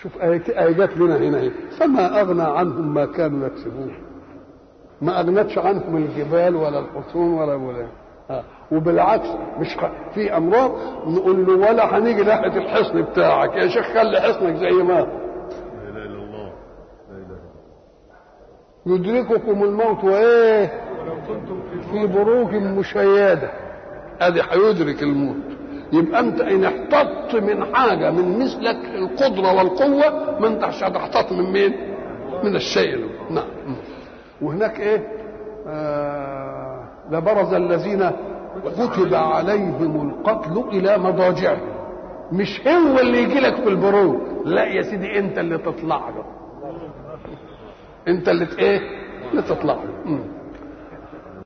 شوف آية جت لنا هنا اهي فما أغنى عنهم ما كانوا يكسبون ما أغنتش عنهم الجبال ولا الحصون ولا ولا آه. وبالعكس مش خ... في أمراض نقول له ولا هنيجي ناحية الحصن بتاعك يا شيخ خلي حصنك زي ما هو. لا اله الا الله لا اله الا يدرككم الموت وايه في بروج مشيده ادي هيدرك الموت يبقى انت ان احتطت من حاجه من مثلك القدره والقوه ما انت هتحتط من مين؟ من الشيء اللي- نعم وهناك ايه؟ آه لبرز الذين كتب عليهم القتل الى مضاجعهم مش هو اللي يجي لك في البروج لا يا سيدي انت اللي تطلع له انت اللي ت- ايه اللي تطلع له مم.